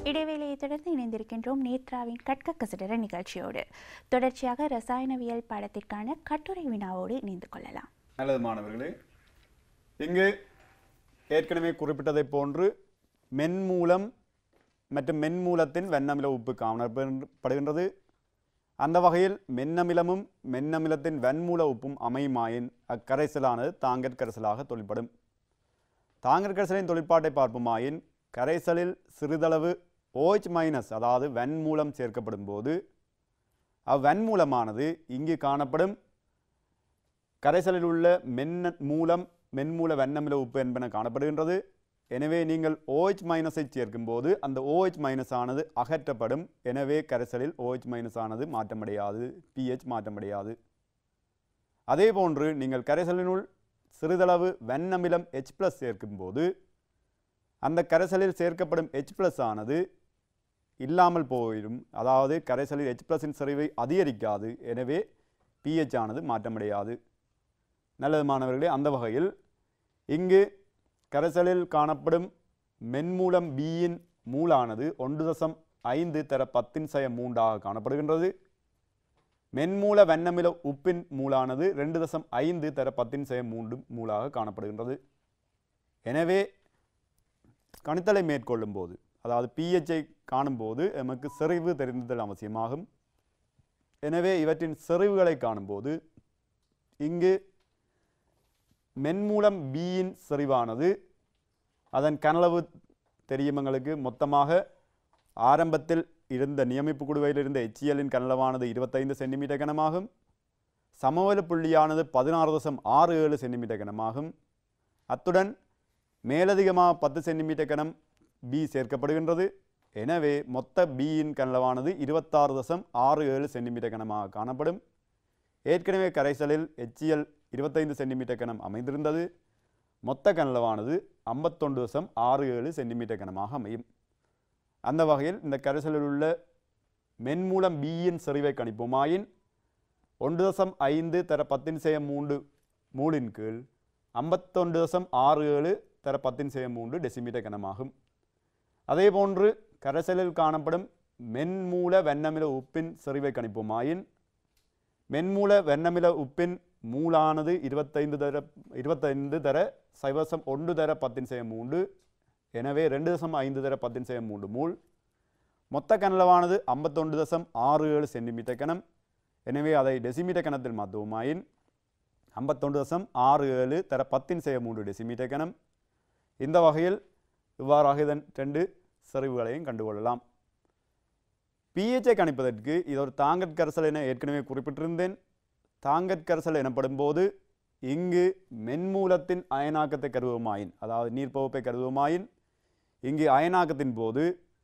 இடைவேளையை தொடர்ந்து இணைந்திருக்கின்றோம் நேத்ராவின் கற்க கசடர நிகழ்ச்சியோடு தொடர்ச்சியாக ரசாயனவியல் பாடத்திற்கான கட்டுரை வினாவோடு இணைந்து கொள்ளலாம் நல்லது மாணவர்களே இங்கு ஏற்கனவே குறிப்பிட்டதைப் போன்று மென்மூலம் மற்றும் மென்மூலத்தின் வெண்ணமில உப்பு காணப்படுகின்றது அந்த வகையில் மென்னமிலமும் மென்னமிலத்தின் வெண்மூல உப்பும் அமையுமாயின் அக்கரைசலானது தாங்கற் கரைசலாக தொழிற்படும் தாங்கற் கரைசலின் தொழிற்பாட்டை பார்ப்போமாயின் கரைசலில் சிறிதளவு ஓச் மைனஸ் அதாவது வெண்மூலம் சேர்க்கப்படும் போது அவ்வெண்மூலமானது இங்கு காணப்படும் கரைசலில் உள்ள மென்ன மூலம் மென்மூல வெண்ணமில உப்பு என்பன காணப்படுகின்றது எனவே நீங்கள் OH மைனஸை சேர்க்கும்போது அந்த OH மைனஸ் ஆனது அகற்றப்படும் எனவே கரைசலில் OH மைனஸ் ஆனது மாற்றமடையாது pH மாற்றமடையாது அதே போன்று நீங்கள் கரைசலினுள் சிறிதளவு வெண்ணமிலம் H ப்ளஸ் சேர்க்கும்போது அந்த கரைசலில் சேர்க்கப்படும் H ப்ளஸ் ஆனது இல்லாமல் போயிடும் அதாவது கரைசலில் H ப்ளஸின் செறிவை அதிகரிக்காது எனவே pH ஆனது மாற்றமடையாது நல்லது மாணவர்களே அந்த வகையில் இங்கு கரைசலில் காணப்படும் மென்மூலம் பியின் மூலானது ஒன்று தசம் ஐந்து தர பத்தின் சய மூன்றாக காணப்படுகின்றது மென்மூல வெண்ணமில உப்பின் மூலானது ரெண்டு தசம் ஐந்து தர பத்தின் சய மூன்று மூலாக காணப்படுகின்றது எனவே கணித்தலை மேற்கொள்ளும் போது அதாவது பிஹெச்சை காணும்போது எமக்கு செறிவு தெரிந்தல் அவசியமாகும் எனவே இவற்றின் செறிவுகளை காணும்போது இங்கு மென்மூலம் பியின் செறிவானது அதன் கனளவு தெரியும் எங்களுக்கு மொத்தமாக ஆரம்பத்தில் இருந்த நியமிப்பு குடுவையில் இருந்த எச்சியலின் கனளவானது இருபத்தைந்து சென்டிமீட்டர் கனமாகும் சமவெளி புள்ளியானது பதினாறு தசம் ஆறு ஏழு சென்டிமீட்டர் கனமாகும் அத்துடன் மேலதிகமாக பத்து சென்டிமீட்டர் கனம் பி சேர்க்கப்படுகின்றது எனவே மொத்த பியின் கனளவானது இருபத்தாறு தசம் ஆறு ஏழு சென்டிமீட்டர் கனமாக காணப்படும் ஏற்கனவே கரைசலில் எச்சிஎல் இருபத்தைந்து சென்டிமீட்டர் கனம் அமைந்திருந்தது மொத்த கனளவானது ஐம்பத்தொன்று தசம் ஆறு ஏழு சென்டிமீட்டர் கனமாக அமையும் அந்த வகையில் இந்த கரைசலில் உள்ள மென்மூலம் பியின் செறிவை கணிப்போமாயின் ஒன்று தசம் ஐந்து தர பத்தின் செய்ய மூன்று மூலின் கீழ் ஐம்பத்தொன்று தசம் ஆறு ஏழு தர பத்தின் செய்ய மூன்று டெசிமீட்டர் கனமாகும் அதேபோன்று கரைசலில் காணப்படும் மென்மூல வெண்ணமில உப்பின் செறிவை கணிப்போமாயின் மென்மூல வெண்ணமில உப்பின் மூலானது இருபத்தைந்து தர இருபத்தைந்து தர சைவசம் ஒன்று தர பத்தின் செய்ய மூன்று எனவே ரெண்டு தசம் ஐந்து தர பத்தின் செய்ய மூன்று மூல் மொத்த கனளவானது ஐம்பத்தொன்று தசம் ஆறு ஏழு சென்டிமீட்டர் கனம் எனவே அதை டெசிமீட்டர் கணத்தில் மாற்றுவோமாயின் ஐம்பத்தொன்று தசம் ஆறு ஏழு தர பத்தின் செய்ய மூன்று டெசிமீட்டர் கனம் இந்த வகையில் இவ்வாறாக இதன் ரெண்டு செறிவுகளையும் கண்டுகொள்ளலாம் பிஹெச்சை கணிப்பதற்கு இது ஒரு தாங்கற் கரைசல் என ஏற்கனவே குறிப்பிட்டிருந்தேன் தாங்கற் கரைசல் எனப்படும் போது இங்கு மென்மூலத்தின் அயனாக்கத்தை கருவுமாயின் அதாவது நீர்ப்பகுப்பை கருவுமாயின் இங்கு அயனாக்கத்தின் போது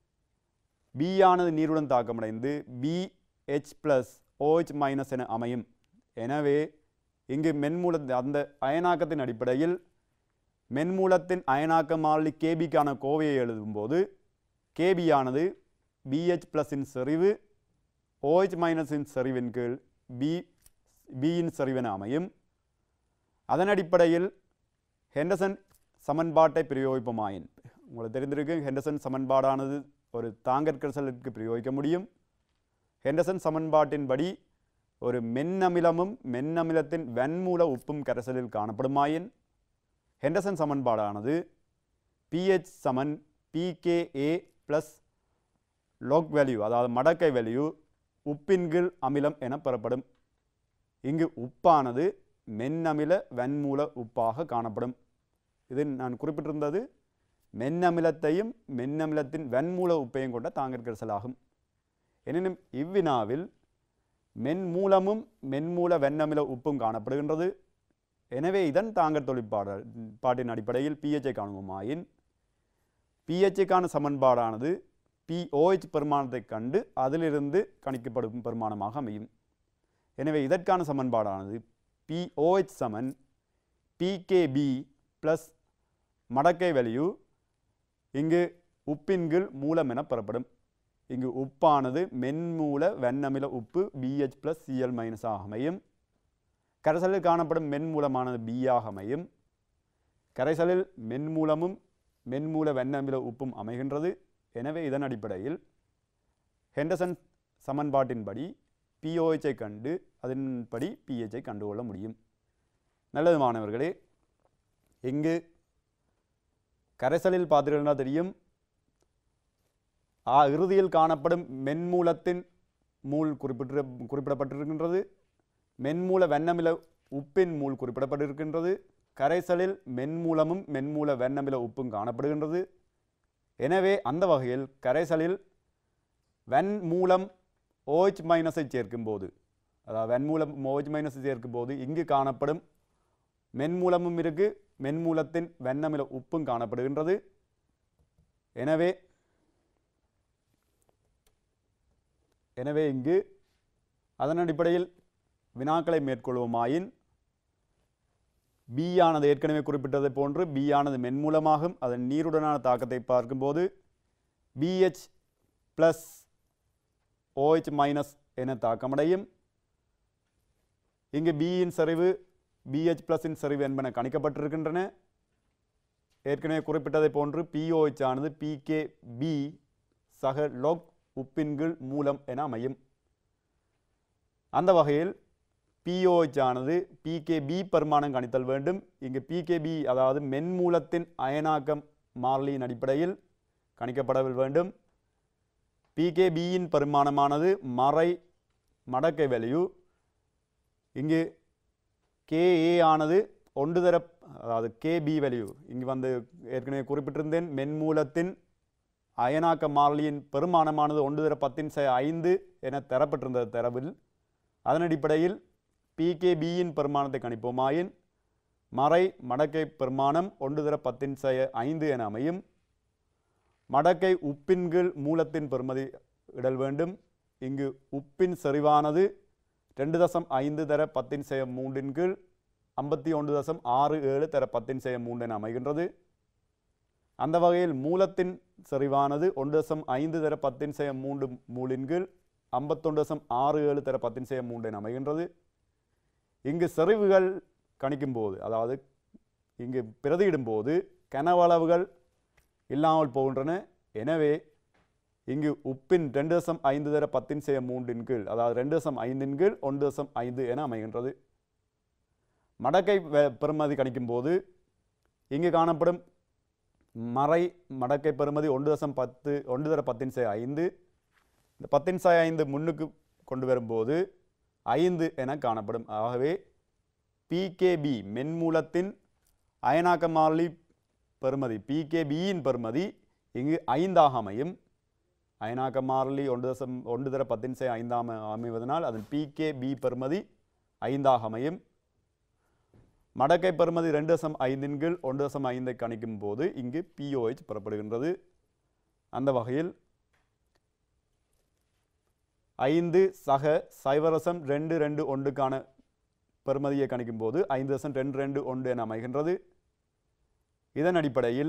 B ஆனது நீருடன் தாக்கமடைந்து BH ப்ளஸ் OH மைனஸ் என அமையும் எனவே இங்கு மென்மூல அந்த அயனாக்கத்தின் அடிப்படையில் மென்மூலத்தின் அயனாக்க மாறிலி கேபிக்கான கோவையை எழுதும்போது கேபி ஆனது பிஹெச் ப்ளஸின் செறிவு OH மைனஸின் செறிவின் கீழ் பி பியின் செறிவென அமையும் அதன் அடிப்படையில் ஹெண்டர்சன் சமன்பாட்டை பிரயோகிப்போமாயின் உங்களுக்கு தெரிந்திருக்கு ஹெண்டர்சன் சமன்பாடானது ஒரு தாங்கற் கரைசலுக்கு பிரயோகிக்க முடியும் ஹெண்டர்சன் சமன்பாட்டின்படி ஒரு மென்னமிலமும் மென்னமிலத்தின் வெண்மூல உப்பும் கரைசலில் காணப்படுமாயின் ஹெண்டர்சன் சமன்பாடானது பிஹெச் சமன் பிகேஏ ப்ளஸ் லோக் வேல்யூ அதாவது மடக்கை வேல்யூ உப்பின் கீழ் அமிலம் என பெறப்படும் இங்கு உப்பானது மென்னமில வெண்மூல உப்பாக காணப்படும் இது நான் குறிப்பிட்டிருந்தது மென்னமிலத்தையும் மென்னமிலத்தின் வெண்மூல உப்பையும் கொண்ட தாங்கற் கரைசலாகும் எனினும் இவ்வினாவில் மென்மூலமும் மென்மூல வெண்ணமில உப்பும் காணப்படுகின்றது எனவே இதன் தாங்கற் தொழிற்பாடு பாட்டின் அடிப்படையில் பிஹெச்சை காணுமாயின் பிஹெச்சுக்கான சமன்பாடானது பிஓஹெச் பெருமானத்தை கண்டு அதிலிருந்து கணிக்கப்படும் பெருமானமாக அமையும் எனவே இதற்கான சமன்பாடானது பிஓஹெச் சமன் பிகேபி ப்ளஸ் மடக்கை வேல்யூ இங்கு உப்பின் கீழ் மூலம் என பெறப்படும் இங்கு உப்பானது மென்மூல வெண்ணமில உப்பு பிஹெச் ப்ளஸ் சிஎல் மைனஸாக அமையும் கரைசலில் காணப்படும் மென்மூலமானது பியாக அமையும் கரைசலில் மென்மூலமும் மென்மூல வெண்ணமில உப்பும் அமைகின்றது எனவே இதன் அடிப்படையில் ஹெண்டர்சன் சமன்பாட்டின்படி பிஓஹெச்சை கண்டு அதன்படி பிஹெச்சை கண்டுகொள்ள முடியும் நல்லது மாணவர்களே இங்கு கரைசலில் பார்த்தீங்கன்னா தெரியும் ஆ இறுதியில் காணப்படும் மென்மூலத்தின் மூல் குறிப்பிட்டு குறிப்பிடப்பட்டிருக்கின்றது மென்மூல வெண்ணமில உப்பின் மூல் குறிப்பிடப்பட்டிருக்கின்றது கரைசலில் மென்மூலமும் மென்மூல வெண்ணமில உப்பும் காணப்படுகின்றது எனவே அந்த வகையில் கரைசலில் வெண்மூலம் ஓஹெச் மைனஸை சேர்க்கும்போது அதாவது வெண்மூலம் ஓஹெச் மைனஸை சேர்க்கும்போது இங்கு காணப்படும் மென்மூலமும் இருக்கு மென்மூலத்தின் வெண்ணமில உப்பும் காணப்படுகின்றது எனவே எனவே இங்கு அதன் அடிப்படையில் வினாக்களை மேற்கொள்வோமாயின் B ஆனது ஏற்கனவே குறிப்பிட்டதை போன்று B ஆனது மென்மூலமாகும் அதன் நீருடனான தாக்கத்தை பார்க்கும்போது BH ப்ளஸ் OH மைனஸ் என தாக்கமடையும் இங்கு பியின் சரிவு BH ப்ளஸின் சரிவு என்பன கணிக்கப்பட்டிருக்கின்றன ஏற்கனவே குறிப்பிட்டதை போன்று POH ஆனது PKB சக லோக் உப்பின் கீழ் மூலம் என அமையும் அந்த வகையில் பிஓஹெச் ஆனது பிகேபி பரிமாணம் கணித்தல் வேண்டும் இங்கு பிகேபி அதாவது மென்மூலத்தின் அயனாக்கம் மாறிலியின் அடிப்படையில் கணிக்கப்பட வேண்டும் பிகேபியின் பரிமாணமானது மறை மடக்கை வேல்யூ இங்கு கேஏ ஆனது ஒன்று தர அதாவது கேபி வேல்யூ இங்கு வந்து ஏற்கனவே குறிப்பிட்டிருந்தேன் மென்மூலத்தின் அயனாக்க மாறிலியின் பெருமானமானது ஒன்று தர பத்தின் செ ஐந்து என தரப்பட்டிருந்த தரவில் அதன் அடிப்படையில் பிகேபியின் பெருமானத்தை கணிப்போமாயின் மறை மடக்கை பெருமானம் ஒன்று தர பத்தின் செய ஐந்து என அமையும் மடக்கை உப்பின் கீழ் மூலத்தின் பெறுமதி இடல் வேண்டும் இங்கு உப்பின் செறிவானது ரெண்டு தசம் ஐந்து தர பத்தின் செய மூன்றின் கீழ் ஐம்பத்தி ஒன்று தசம் ஆறு ஏழு தர பத்தின் செய மூன்று என அமைகின்றது அந்த வகையில் மூலத்தின் செறிவானது ஒன்று தசம் ஐந்து தர பத்தின் செய மூன்று மூலின் கீழ் ஐம்பத்தொன்று தசம் ஆறு ஏழு தர பத்தின் செய மூன்று என அமைகின்றது இங்கு செறிவுகள் கணிக்கும் போது அதாவது இங்கு பிரதியிடும்போது கனவளவுகள் இல்லாமல் போகின்றன எனவே இங்கு உப்பின் ரெண்டு தசம் ஐந்து தர பத்தின் செய்ய மூன்றின் கீழ் அதாவது ரெண்டு தசம் ஐந்தின் கீழ் ஒன்று தசம் ஐந்து என அமைகின்றது மடக்கை வெ- பெறுமதி கணிக்கும் போது இங்கு காணப்படும் மறை மடக்கை பெறுமதி ஒன்று தசம் பத்து ஒன்று தர பத்தின் செய்ய ஐந்து இந்த பத்தின் சாய் ஐந்து முன்னுக்கு கொண்டு வரும்போது ஐந்து என காணப்படும் ஆகவே பிகேபி மென்மூலத்தின் அயனாக்க மாறிலி பெறுமதி பிகேபியின் பெறுமதி இங்கு ஐந்தாக அமையும் அயனாக்க மாறிலி ஒன்று தசம் ஒன்று தர பத்தின் சே ஐந்தாம் அமைவதனால் அதன் பிகேபி பெறுமதி ஐந்தாக அமையும் மடக்கை பெறுமதி ரெண்டு தசம் ஐந்தின் கீழ் ஒன்று தசம் ஐந்தை கணிக்கும் போது இங்கு பிஓஹெச் பெறப்படுகின்றது அந்த வகையில் ஐந்து சக சைவரசம் ரெண்டு ரெண்டு ஒன்றுக்கான பெறுமதியை கணிக்கும் போது ஐந்து தசம் ரெண்டு ரெண்டு ஒன்று என அமைகின்றது இதன் அடிப்படையில்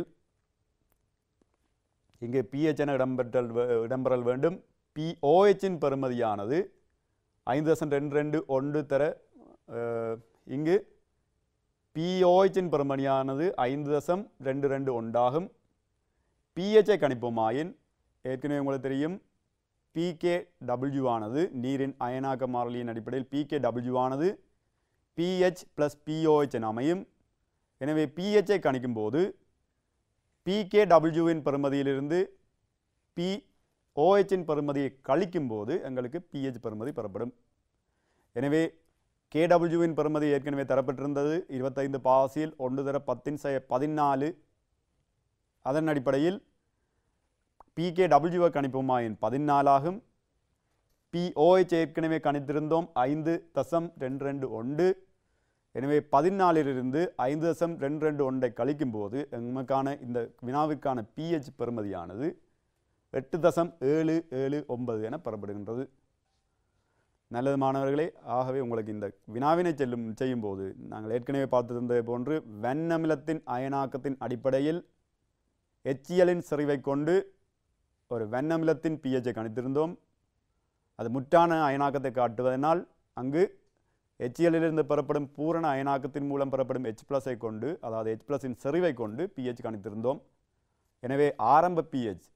இங்கே பிஹெச் என இடம்பெற்றல் வே- இடம்பெறல் வேண்டும் பிஓஹெச்சின் பெறுமதியானது ஐந்து தசம் ரெண்டு ரெண்டு ஒன்று தர அஹ், இங்கு பிஓஹெச்சின் பெறுமதியானது ஐந்து தசம் ரெண்டு ரெண்டு ஒன்றாகும் பிஹெச்சை கணிப்போமாயின் ஏற்கனவே உங்களுக்கு தெரியும் பிகே டபிள்யூ ஆனது நீரின் அயனாக்க மாறிலியின் அடிப்படையில் பிகே டபிள்யூ ஆனது பிஹெச் ப்ளஸ் பிஓஹெச் என அமையும் எனவே பிஹெச்சை கணிக்கும் போது பிகே டபிள்யூவின் பெறுமதியிலிருந்து பி ஓஹெச்சின் பெறுமதியை கழிக்கும் போது எங்களுக்கு பிஹெச் பெறுமதி பெறப்படும் எனவே கேடபிள்யூவின் பெறுமதி ஏற்கனவே தரப்பட்டிருந்தது இருபத்தைந்து பாசியில் ஒன்று தர பத்தின் செய பதினாலு அதன் அடிப்படையில் பிகே டபிள்யூவை கணிப்போமாயின் பதினாலாகும் பிஓஹெச் ஏற்கனவே கணித்திருந்தோம் ஐந்து தசம் ரெண்டு ரெண்டு ஒன்று எனவே பதினாலிலிருந்து ஐந்து தசம் ரெண்டு ரெண்டு ஒன்றை கழிக்கும் போது நமக்கான இந்த வினாவிற்கான பிஹெச் பெறுமதியானது எட்டு தசம் ஏழு ஏழு ஒன்பது என பெறப்படுகின்றது நல்லது மாணவர்களே ஆகவே உங்களுக்கு இந்த வினாவினை செல்லும் செய்யும்போது நாங்கள் ஏற்கனவே பார்த்திருந்தது போன்று வெண்ணமிலத்தின் அயனாக்கத்தின் அடிப்படையில் எச்சியலின் செறிவை கொண்டு ஒரு வெண்ணமிலத்தின் பிஹெச்சை கணித்திருந்தோம் அது முற்றான அயனாக்கத்தை காட்டுவதனால் அங்கு HCl-இலிருந்து பெறப்படும் பூரண அயனாக்கத்தின் மூலம் பெறப்படும் H ப்ளஸை கொண்டு அதாவது H ப்ளஸின் செறிவை கொண்டு pH கணித்திருந்தோம் எனவே ஆரம்ப pH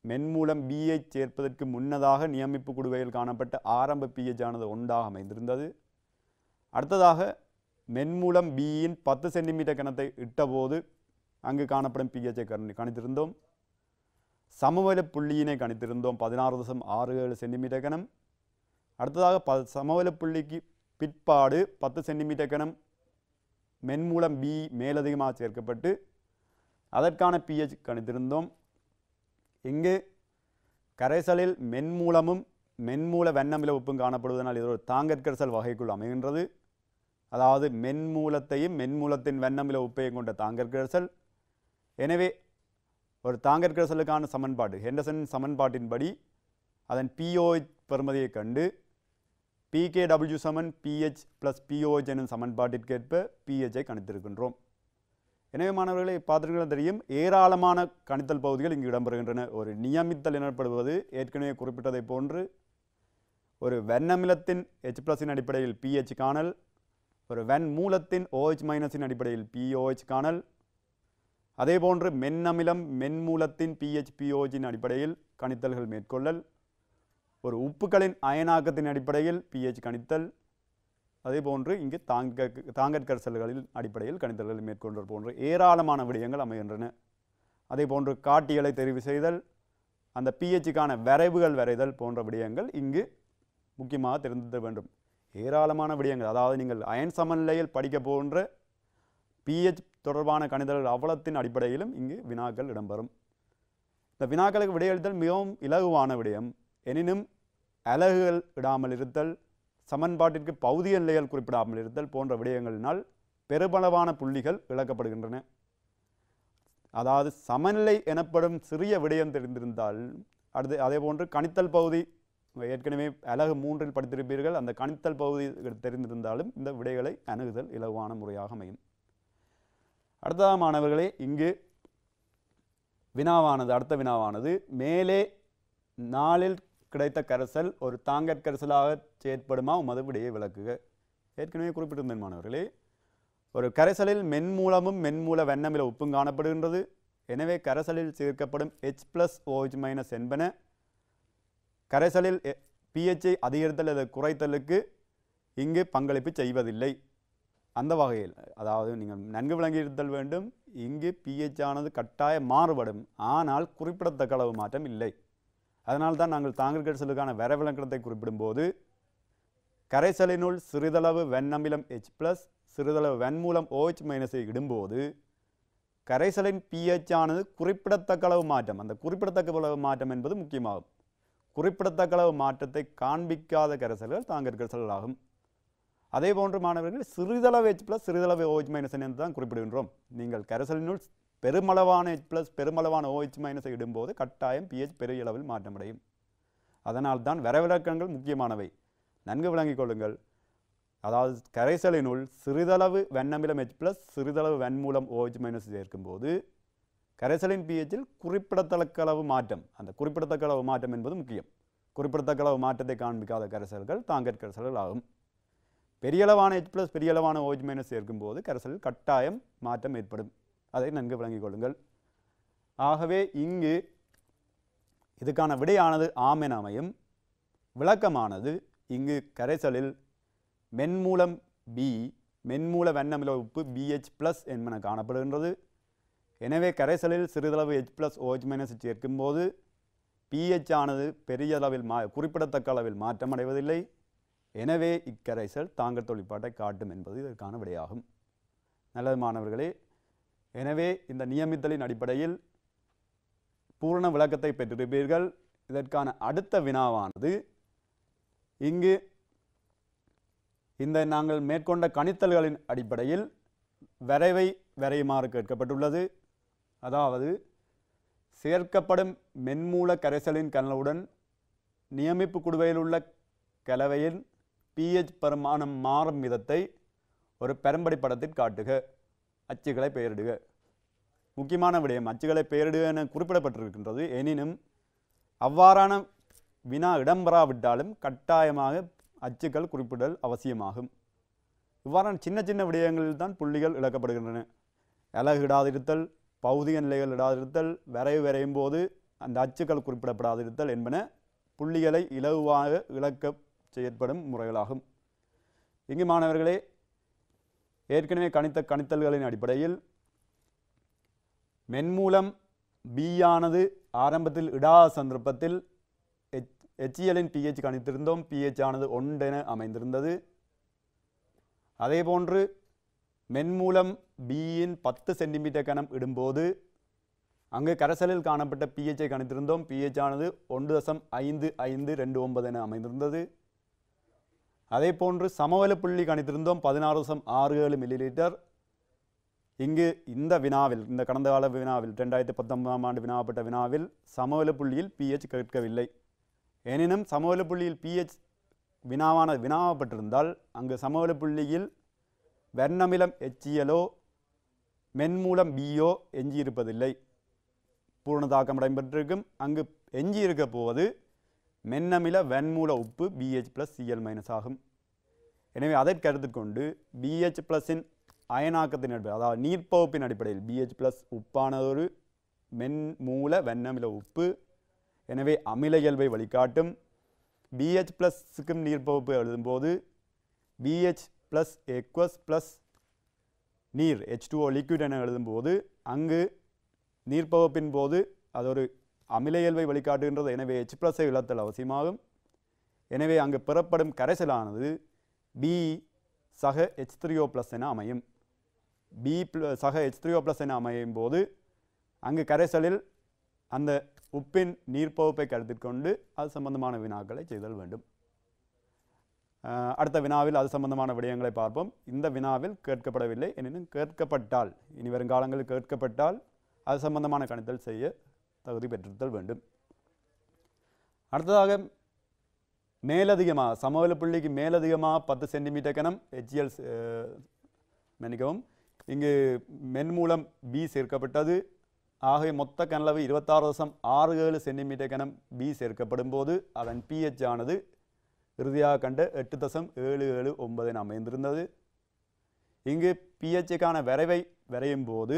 மென்மூலம் பியை சேர்ப்பதற்கு முன்னதாக நியமிப்பு குடுவையில் காணப்பட்ட ஆரம்ப பிஹெச் ஆனது ஒன்றாக அமைந்திருந்தது அடுத்ததாக மென்மூலம் பியின் பத்து சென்டிமீட்டர் கணத்தை இட்டபோது அங்கு காணப்படும் பிஹெச்சை கணி கணித்திருந்தோம் சமவெள புள்ளியினை கணித்திருந்தோம் பதினாறு தசம் ஆறு ஏழு சென்டிமீட்டர் கணம் அடுத்ததாக ப சமவெள புள்ளிக்கு பிற்பாடு பத்து சென்டிமீட்டர் கணம் மென்மூலம் பி மேலதிகமாக சேர்க்கப்பட்டு அதற்கான பிஹெச் கணித்திருந்தோம் இங்கு கரைசலில் மென்மூலமும் மென்மூல வெண்ணமில உப்பும் காணப்படுவதனால் இது ஒரு தாங்கற்கரைசல் வகைக்குள் அமைகின்றது அதாவது மென்மூலத்தையும் மென்மூலத்தின் வெண்ணமில உப்பையும் கொண்ட தாங்கற்கரைசல் எனவே ஒரு தாங்கற்கரைசலுக்கான சமன்பாடு ஹெண்டர்சன் சமன்பாட்டின்படி அதன் பிஓஹெச் பெறுமதியை கண்டு பிகேடபிள்யூ சமன் பிஹெச் ப்ளஸ் பிஓஹெச் எனும் சமன்பாட்டிற்கேற்ப பிஹெச்சை கணித்திருக்கின்றோம் எனவே மாணவர்களை பார்த்துருக்கிறது தெரியும் ஏராளமான கணித்தல் பகுதிகள் இங்கு இடம்பெறுகின்றன ஒரு நியமித்தல் எனப்படுவது ஏற்கனவே குறிப்பிட்டதைப் போன்று ஒரு வெண்ணமிலத்தின் ஹெச் ப்ளஸின் அடிப்படையில் பிஹெச் காணல் ஒரு வெண் மூலத்தின் OH மைனஸின் அடிப்படையில் பிஓஹெச் காணல் அதேபோன்று மென்னமிலம் மென்மூலத்தின் பிஹெச் பிஓஹின் அடிப்படையில் கணித்தல்கள் மேற்கொள்ளல் ஒரு உப்புக்களின் அயனாக்கத்தின் அடிப்படையில் பிஹெச் கணித்தல் அதேபோன்று இங்கு தாங்க தாங்கற்கரசல்களின் அடிப்படையில் கணித்தல்கள் மேற்கொண்டல் போன்ற ஏராளமான விடயங்கள் அமைகின்றன அதேபோன்று காட்டிகளை தெரிவு செய்தல் அந்த பிஹெச்சுக்கான வரைவுகள் வரைதல் போன்ற விடயங்கள் இங்கு முக்கியமாக தெரிந்திருக்க வேண்டும் ஏராளமான விடயங்கள் அதாவது நீங்கள் அயன் சமநிலையில் படிக்க போன்ற பிஹெச் தொடர்பான கணிதல்கள் அவ்வளத்தின் அடிப்படையிலும் இங்கு வினாக்கள் இடம்பெறும் இந்த வினாக்களுக்கு விடையளித்தல் மிகவும் இலகுவான விடயம் எனினும் அலகுகள் இடாமல் இருத்தல் சமன்பாட்டிற்கு பகுதிய நிலைகள் குறிப்பிடாமல் இருத்தல் போன்ற விடயங்களினால் பெருமளவான புள்ளிகள் இழக்கப்படுகின்றன அதாவது சமநிலை எனப்படும் சிறிய விடயம் தெரிந்திருந்தால் அடுத்து அதே போன்று கணித்தல் பகுதி ஏற்கனவே அலகு மூன்றில் படித்திருப்பீர்கள் அந்த கணித்தல் பகுதி தெரிந்திருந்தாலும் இந்த விடைகளை அணுகுதல் இலகுவான முறையாக அமையும் அடுத்ததாக மாணவர்களே இங்கு வினாவானது அடுத்த வினாவானது மேலே நாளில் கிடைத்த கரைசல் ஒரு தாங்கற் கரைசலாக செயற்படுமா உமது விடையை விளக்குக ஏற்கனவே குறிப்பிட்டிருந்தேன் மாணவர்களே ஒரு கரைசலில் மென்மூலமும் மென்மூல வெண்ணமில உப்பும் காணப்படுகின்றது எனவே கரைசலில் சேர்க்கப்படும் H ப்ளஸ் OH மைனஸ் என்பன கரைசலில் பிஹெச்சை அதிகரித்தல் அல்லது குறைத்தலுக்கு இங்கு பங்களிப்பு செய்வதில்லை அந்த வகையில் அதாவது நீங்கள் நன்கு விளங்கியிருத்தல் வேண்டும் இங்கு பிஹெச் ஆனது கட்டாய மாறுபடும் ஆனால் குறிப்பிடத்தக்க அளவு மாற்றம் இல்லை அதனால் தான் நாங்கள் தாங்கல் கரைசலுக்கான வரவிலக்கணத்தை குறிப்பிடும்போது கரைசலினுள் சிறிதளவு வெண்ணமிலம் H ப்ளஸ் சிறிதளவு வெண்மூலம் OH மைனஸை இடும்போது கரைசலின் pH ஆனது குறிப்பிடத்தக்க அளவு மாற்றம் அந்த குறிப்பிடத்தக்க அளவு மாற்றம் என்பது முக்கியமாகும் குறிப்பிடத்தக்க அளவு மாற்றத்தை காண்பிக்காத கரைசல்கள் தாங்கற் கரைசல்கள் ஆகும் அதே போன்று மாணவர்கள் சிறிதளவு H ப்ளஸ் சிறிதளவு OH மைனஸ் என்று தான் குறிப்பிடுகின்றோம் நீங்கள் கரைசலினுள் பெருமளவான H ப்ளஸ் பெருமளவான OH மைனஸை இடும்போது கட்டாயம் pH பெரிய அளவில் மாற்றமடையும் அதனால் தான் வரவிலக்கணங்கள் முக்கியமானவை நன்கு விளங்கிக் கொள்ளுங்கள் அதாவது கரைசலினுள் சிறிதளவு வெண்ணமிலம் H ப்ளஸ் சிறிதளவு வெண்மூலம் OH மைனஸ் சேர்க்கும்போது கரைசலின் பிஹெச்சில் குறிப்பிடத்தக்க அளவு மாற்றம் அந்த குறிப்பிடத்தக்க அளவு மாற்றம் என்பது முக்கியம் குறிப்பிடத்தக்க அளவு மாற்றத்தை காண்பிக்காத கரைசல்கள் தாங்கற் கரைசல்கள் ஆகும் பெரியளவான H ப்ளஸ் பெரியளவான OH மைனஸ் சேர்க்கும்போது கரைசலில் கட்டாயம் மாற்றம் ஏற்படும் அதை நன்கு விளங்கிக் கொள்ளுங்கள் ஆகவே இங்கு இதுக்கான விடையானது ஆம் என அமையும் விளக்கமானது இங்கு கரைசலில் மென்மூலம் பி மென்மூல வெண்ணமில உப்பு பிஹெச் ப்ளஸ் என்பன காணப்படுகின்றது எனவே கரைசலில் சிறிதளவு H ப்ளஸ் OH மைனஸ் சேர்க்கும்போது பிஹெச் ஆனது பெரிய அளவில் மா குறிப்பிடத்தக்க அளவில் மாற்றமடைவதில்லை எனவே இக்கரைசல் தாங்கற் தொழிற்பாட்டை காட்டும் என்பது இதற்கான விடையாகும் நல்லது மாணவர்களே எனவே இந்த நியமித்தலின் அடிப்படையில் பூரண விளக்கத்தை பெற்றிருப்பீர்கள் இதற்கான அடுத்த வினாவானது இங்கு இந்த நாங்கள் மேற்கொண்ட கணித்தல்களின் அடிப்படையில் வரைவை வரையுமாறு கேட்கப்பட்டுள்ளது அதாவது சேர்க்கப்படும் மென்மூல கரைசலின் கலவுடன் நியமிப்பு குடுவையில் உள்ள கலவையின் பிஹெச் பெருமானம் மாறும் விதத்தை ஒரு பெரும்படி படத்தில் காட்டுக அச்சுகளை பெயரிடுக முக்கியமான விடயம் அச்சுகளை பெயரிடுக என குறிப்பிடப்பட்டிருக்கின்றது எனினும் அவ்வாறான வினா இடம்பெறாவிட்டாலும் கட்டாயமாக அச்சுக்கள் குறிப்பிடல் அவசியமாகும் இவ்வாறான சின்ன சின்ன விடயங்களில் தான் புள்ளிகள் இழக்கப்படுகின்றன அலகு இடாதிருத்தல் பௌதிக நிலைகள் இடாதிருத்தல் வரைவு வரையும் போது அந்த அச்சுக்கள் குறிப்பிடப்படாதிருத்தல் என்பன புள்ளிகளை இலகுவாக இழக்க செயற்படும் முறைகளாகும் இங்கு மாணவர்களே ஏற்கனவே கணித்த கணித்தல்களின் அடிப்படையில் மென்மூலம் B ஆனது ஆரம்பத்தில் இடாத சந்தர்ப்பத்தில் எச் எச்சியலின் பிஹெச் கணித்திருந்தோம் பிஹெச் ஆனது ஒன்றென அமைந்திருந்தது அதேபோன்று மென்மூலம் பியின் பத்து சென்டிமீட்டர் கனம் இடும்போது அங்கு கரைசலில் காணப்பட்ட பிஹெச்சை கணித்திருந்தோம் பிஹெச் ஆனது ஒன்று தசம் ஐந்து ஐந்து ரெண்டு ஒன்பது என அமைந்திருந்தது அதே போன்று சமவெளி புள்ளி கணித்திருந்தோம் பதினாறு தசம் ஆறு ஏழு மில்லிலிட்டர் இங்கு இந்த வினாவில் இந்த கடந்த கால வினாவில் ரெண்டாயிரத்தி பத்தொன்பதாம் ஆண்டு வினாப்பட்ட வினாவில் சமவெளி புள்ளியில் பிஹெச் கேட்கவில்லை எனினும் சமவெளி புள்ளியில் பிஹெச் வினாவான வினாவப்பட்டிருந்தால் அங்கு சமவெளி புள்ளியில் வெர்ணமிலம் எச்சியலோ மென்மூலம் பியோ எஞ்சியிருப்பதில்லை பூர்ணதாக்கம் இடம்பெற்றிருக்கும் அங்கு எஞ்சியிருக்க போவது மென்னமில வெண்மூல உப்பு பிஹெச் ப்ளஸ் சிஎல் மைனஸ் ஆகும் எனவே அதை கருத்தில் கொண்டு பிஹெச் ப்ளஸின் அயனாக்கத்தின் அடிப்படை அதாவது நீர்ப்பகுப்பின் அடிப்படையில் பிஹெச் ப்ளஸ் உப்பானது ஒரு மென்மூல வெண்ணமில உப்பு எனவே அமில இயல்பை வழிகாட்டும் பிஹெச் ப்ளஸ்ஸுக்கும் நீர்ப்பகுப்பு எழுதும்போது பிஹெச் ப்ளஸ் எக்வஸ் ப்ளஸ் நீர் ஹெச் டூஓ லிக்விட் என எழுதும்போது அங்கு நீர்ப்பகுப்பின் போது அது ஒரு அமில இயல்பை வழிகாட்டுகின்றது எனவே ஹெச் ப்ளஸை இழத்தல் அவசியமாகும் எனவே அங்கு பெறப்படும் கரைசலானது பி சக ஹெச் த்ரீஓ ப்ளஸ் என அமையும் பி ப்ள சக ஹெச் த்ரீஓ ப்ளஸ் என அமையும் போது அங்கு கரைசலில் அந்த உப்பின் நீர்ப்பகுப்பை கருத்தில் கொண்டு அது சம்பந்தமான வினாக்களை செய்தல் வேண்டும் அஹ் அடுத்த வினாவில் அது சம்பந்தமான விடயங்களை பார்ப்போம் இந்த வினாவில் கேட்கப்படவில்லை எனினும் கேட்கப்பட்டால் இனி வருங்காலங்களில் கேட்கப்பட்டால் அது சம்பந்தமான கணித்தல் செய்ய தகுதி பெற்றிருத்தல் வேண்டும் அடுத்ததாக மேலதிகமாக சமவெளி புள்ளிக்கு மேலதிகமாக பத்து சென்டிமீட்டர் கனம் ஹெச்எல் மன்னிக்கவும் இங்கு மென்மூலம் பி சேர்க்கப்பட்டது ஆகவே மொத்த கனளவு இருபத்தாறு தசம் ஆறு ஏழு சென்டிமீட்டர் கனம் பி சேர்க்கப்படும் போது அதன் பிஹெச் ஆனது இறுதியாக கண்ட எட்டு தசம் ஏழு ஏழு ஒன்பது என அமைந்திருந்தது இங்கு பிஹெச்சுக்கான வரைவை வரையும் போது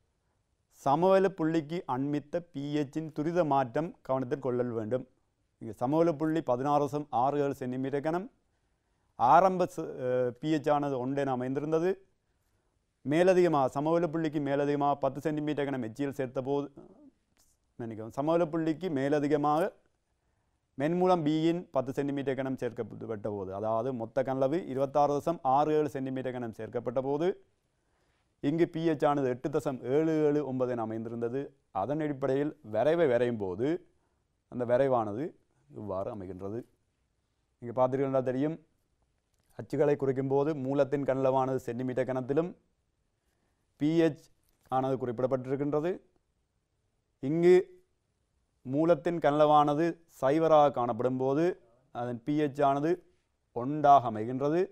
சமவெளி புள்ளிக்கு அண்மித்த பிஹெச்சின் துரித மாற்றம் கவனத்தில் கொள்ளல் வேண்டும் இங்கே சமவெளி புள்ளி பதினாறு தசம் ஆறு ஏழு சென்டிமீட்டர் கனம் ஆரம்ப பிஹெச் ஆனது ஒன்றென அமைந்திருந்தது மேலதிகமாக சமவெளி புள்ளிக்கு மேலதிகமாக பத்து சென்டிமீட்டர் கனம் எச்சியில் சேர்த்த போது நினைக்கவும் சமவெளி புள்ளிக்கு மேலதிகமாக மென்மூலம் பியின் பத்து சென்டிமீட்டர் கனம் சேர்க்கப்பட்ட போது அதாவது மொத்த கனளவு இருபத்தாறு தசம் ஆறு ஏழு சென்டிமீட்டர் கனம் சேர்க்கப்பட்ட போது இங்கு பிஹெச் ஆனது எட்டு தசம் ஏழு ஏழு ஒன்பது என அமைந்திருந்தது அதன் அடிப்படையில் வரைவை வரையும் போது அந்த வரைவானது இவ்வாறு அமைகின்றது இங்கே பார்த்துருக்கா தெரியும் அச்சுகளை குறிக்கும் போது மூலத்தின் கனளவானது சென்டிமீட்டர் கணத்திலும் பிஹெச் ஆனது குறிப்பிடப்பட்டிருக்கின்றது இங்கு மூலத்தின் கனளவானது சைவராக காணப்படும் போது அதன் பிஹெச் ஆனது ஒன்றாக அமைகின்றது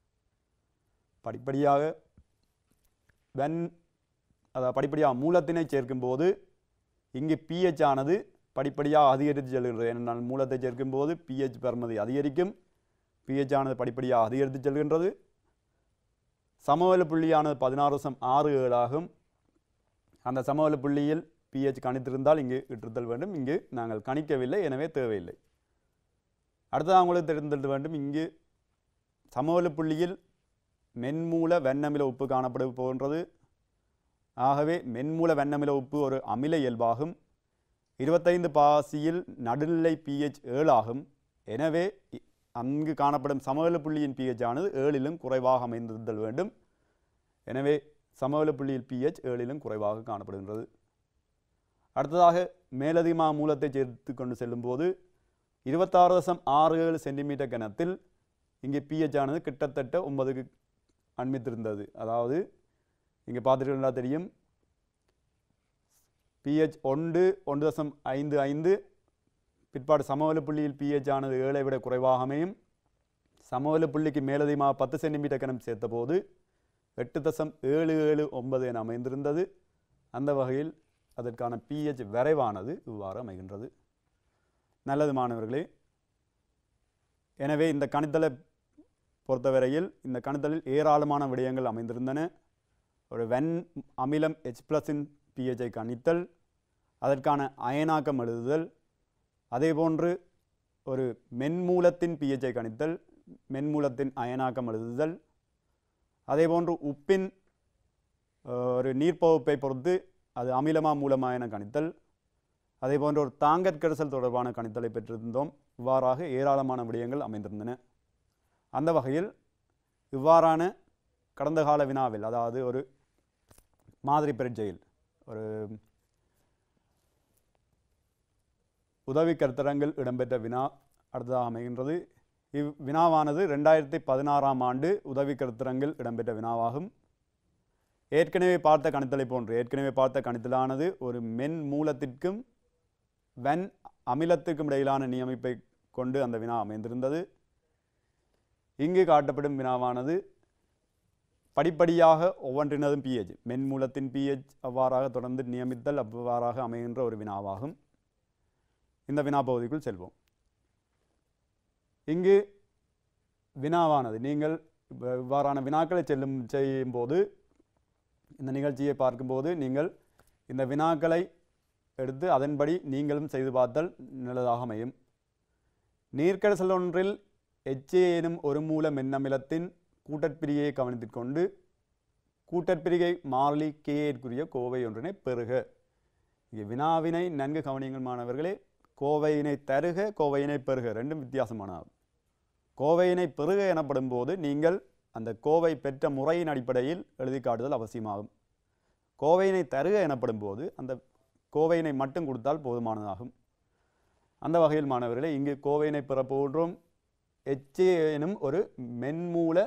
படிப்படியாக வென் அதாவது படிப்படியாக மூலத்தினை சேர்க்கும்போது இங்கு பிஹெச் ஆனது படிப்படியாக அதிகரித்து செல்கின்றது ஏனென்றால் மூலத்தை சேர்க்கும்போது பிஹெச் பெறுமதி அதிகரிக்கும் பிஹெச் ஆனது படிப்படியாக அதிகரித்து செல்கின்றது சமவெளி புள்ளியானது பதினாறு தசம் ஆறு ஏழாகும் அந்த சமவெளி புள்ளியில் பிஹெச் கணித்திருந்தால் இங்கு இட்டுத்தல் வேண்டும் இங்கு நாங்கள் கணிக்கவில்லை எனவே தேவையில்லை அடுத்ததாக உங்களுக்கு தெரிந்திருக்க வேண்டும் இங்கு சமவெளி புள்ளியில் மென்மூல வெண்ணமில உப்பு காணப்பட போகின்றது ஆகவே மென்மூல வெண்ணமில உப்பு ஒரு அமில இயல்பாகும் இருபத்தைந்து பாசியில் நடுநிலை பிஹெச் ஏழாகும் எனவே இ- அங்கு காணப்படும் சமவெளி புள்ளியின் பிஹெச் ஆனது ஏழிலும் குறைவாக அமைந்திருத்தல் வேண்டும் எனவே சமவெளி புள்ளியில் பிஹெச் ஏழிலும் குறைவாக காணப்படுகின்றது அடுத்ததாக மேலதிகமாக மூலத்தை சேர்த்து கொண்டு செல்லும்போது இருபத்தாறு தசம் ஆறு ஏழு சென்டிமீட்டர் கனத்தில் இங்கே பிஹெச் ஆனது கிட்டத்தட்ட ஒன்பதுக்கு அண்மித்திருந்தது அதாவது இங்கே பார்த்துருக்கா தெரியும் பிஹெச் ஒன்று ஒன்று தசம் ஐந்து ஐந்து பிற்பாடு சமவெளி புள்ளியில் பிஹெச் ஆனது ஏழை விட குறைவாக அமையும் சமவெளி புள்ளிக்கு மேலதிகமாக பத்து சென்டிமீட்டர் கனம் சேர்த்தபோது எட்டு தசம் ஏழு ஏழு ஒன்பது என அமைந்திருந்தது அந்த வகையில் அதற்கான பிஹெச் விரைவானது இவ்வாறு அமைகின்றது நல்லது மாணவர்களே எனவே இந்த கணித்தலை பொறுத்தவரையில் இந்த கணித்தலில் ஏராளமான விடயங்கள் அமைந்திருந்தன ஒரு வெண் அமிலம் ஹெச் ப்ளஸின் பிஹெச்சை கணித்தல் அதற்கான அயனாக்கம் எழுதுதல் அதேபோன்று ஒரு மென்மூலத்தின் பிஹெச்சை கணித்தல் மென்மூலத்தின் அயனாக்கம் எழுதுதல் அதேபோன்று உப்பின் அஹ், ஒரு நீர்ப்பகுப்பை பொறுத்து அது அமிலமா மூலமா என கணித்தல் அதேபோன்று ஒரு தாங்கற்கரிசல் தொடர்பான கணித்தலை பெற்றிருந்தோம் இவ்வாறாக ஏராளமான விடயங்கள் அமைந்திருந்தன அந்த வகையில் இவ்வாறான கடந்த கால வினாவில் அதாவது ஒரு மாதிரி பரீட்சையில் ஒரு உதவி கருத்தரங்கில் இடம்பெற்ற வினா அடுத்ததாக அமைகின்றது இவ் வினாவானது ரெண்டாயிரத்தி பதினாறாம் ஆண்டு உதவி கருத்தரங்கில் இடம்பெற்ற வினாவாகும் ஏற்கனவே பார்த்த கணித்தலை போன்று ஏற்கனவே பார்த்த கணித்தலானது ஒரு மென் மூலத்திற்கும் வென் அமிலத்திற்கும் இடையிலான நியமிப்பை கொண்டு அந்த வினா அமைந்திருந்தது இங்கு காட்டப்படும் வினாவானது படிப்படியாக ஒவ்வொன்றினதும் பிஹெச் மென்மூலத்தின் பிஹெச் அவ்வாறாக தொடர்ந்து நியமித்தல் அவ்வாறாக அமைகின்ற ஒரு வினாவாகும் இந்த வினா பகுதிக்குள் செல்வோம் இங்கு வினாவானது நீங்கள் இவ்வ- இவ்வாறான வினாக்களை செல்லும் செய்யும்போது இந்த நிகழ்ச்சியை பார்க்கும்போது நீங்கள் இந்த வினாக்களை எடுத்து அதன்படி நீங்களும் செய்து பார்த்தல் நல்லதாக அமையும் நீர்க்கரசல் ஒன்றில் எச்ஏ எனும் ஒரு மூல மென்னமிலத்தின் கூட்டற்பிரிகையை கவனித்துக் கொண்டு கூட்டற்பிரிகை மாறிலி கேற்குரிய கோவை ஒன்றினை பெறுக இங்கே வினாவினை நன்கு கவனியுங்கள் மாணவர்களே கோவையினை தருக கோவையினை பெறுக ரெண்டும் வித்தியாசமானது கோவையினை பெறுக எனப்படும் போது நீங்கள் அந்த கோவை பெற்ற முறையின் அடிப்படையில் எழுதி காட்டுதல் அவசியமாகும் கோவையினை தருக எனப்படும் போது அந்த கோவையினை மட்டும் கொடுத்தால் போதுமானதாகும் அந்த வகையில் மாணவர்களே இங்கு கோவையினை பெற போன்றோம் எச்ஏ எனும் ஒரு மென்மூல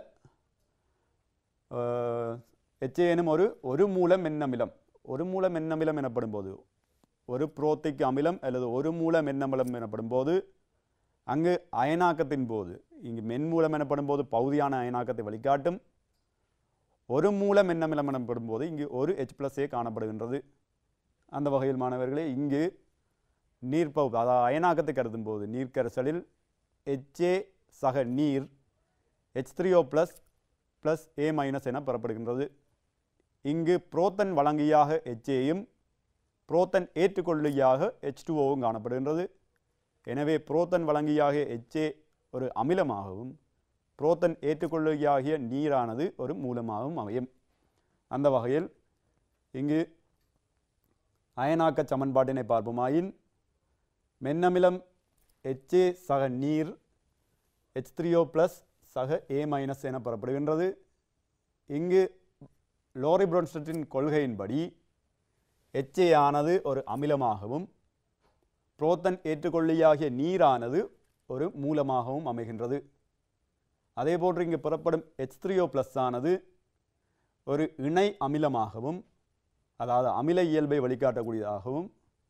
எச்ஏ எனும் ஒரு ஒரு மூல மென்னமிலம் ஒரு மூல மென்னமிலம் எனப்படும் போது ஒரு புரோத்திக் அமிலம் அல்லது ஒரு மூல மென்னமிலம் எனப்படும் போது அங்கு அயனாக்கத்தின் போது இங்கு மென்மூலம் எனப்படும் போது பகுதியான அயனாக்கத்தை வழிகாட்டும் ஒரு மூலம் மென்னமிலம் எனப்படும் போது இங்கு ஒரு ஹெச் ஏ காணப்படுகின்றது அந்த வகையில் மாணவர்களே இங்கு நீர்ப்பகுப்பு அதாவது அயனாக்கத்தை கருதும் போது நீர்க்கரசலில் HA சக நீர் H three O plus plus A minus என பெறப்படுகின்றது இங்கு புரோத்தன் வழங்கியாக HAயும் புரோத்தன் ஏற்றுக்கொள்ளியாக ஹெச் டூஓவும் காணப்படுகின்றது எனவே புரோத்தன் வழங்கியாக HA ஒரு அமிலமாகவும் புரோத்தன் ஏற்றுக்கொள்ளியாகிய நீரானது ஒரு மூலமாகவும் அமையும் அந்த வகையில் இங்கு அயனாக்க சமன்பாட்டினை பார்ப்போமாயின் மென்னமிலம் HA சக நீர் ஹெச் த்ரீஓ ப்ளஸ் சக ஏ மைனஸ் என பெறப்படுகின்றது இங்கு லோரி புரோன்ஸ்டட்டின் கொள்கையின்படி HA ஆனது ஒரு அமிலமாகவும் புரோத்தன் ஏற்றுக்கொள்ளியாகிய நீரானது ஒரு மூலமாகவும் அமைகின்றது அதேபோன்று இங்கு பெறப்படும் ஹெச் த்ரீஓ ப்ளஸ் ஆனது ஒரு இணை அமிலமாகவும் அதாவது அமில இயல்பை வழிகாட்டக்கூடியதாகவும்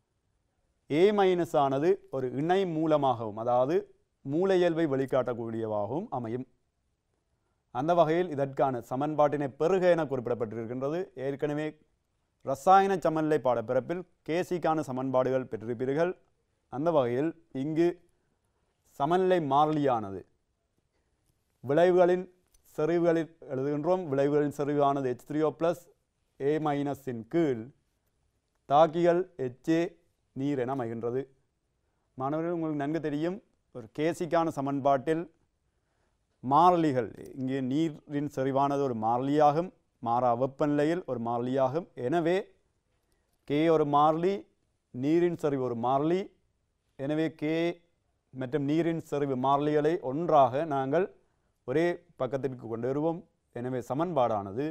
ஏ மைனஸ் ஆனது ஒரு இணை மூலமாகவும் அதாவது மூல இயல்பை வழிகாட்டக்கூடியவாகவும் அமையும் அந்த வகையில் இதற்கான சமன்பாட்டினை பெருக என குறிப்பிடப்பட்டிருக்கின்றது ஏற்கனவே ரசாயன சமநிலை பாடப்பிறப்பில் கேசிக்கான சமன்பாடுகள் பெற்றிருப்பீர்கள் அந்த வகையில் இங்கு சமநிலை மாறிலியானது விளைவுகளின் செறிவுகளில் எழுதுகின்றோம் விளைவுகளின் செறிவானது ஹெச் த்ரீஓ ப்ளஸ் ஏ மைனஸின் கீழ் தாக்கிகள் HA நீர் என அமைகின்றது மாணவர்கள் உங்களுக்கு நன்கு தெரியும் ஒரு கேசிக்கான சமன்பாட்டில் மாறிலிகள் இங்கே நீரின் செறிவானது ஒரு மாறிலியாகும் மாறா வெப்பநிலையில் ஒரு மாறிலியாகும் எனவே கே ஒரு மாறிலி நீரின் செறிவு ஒரு மாறிலி எனவே கே மற்றும் நீரின் செறிவு மாறிலிகளை ஒன்றாக நாங்கள் ஒரே பக்கத்திற்கு கொண்டு வருவோம் எனவே சமன்பாடானது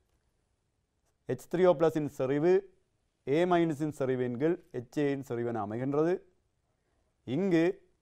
ஹெச் த்ரீ ஓ ப்ளஸின் செறிவு ஏ மைனஸின் செறிவின் கீழ் ஹெச்ஏயின் செறிவென அமைகின்றது இங்கு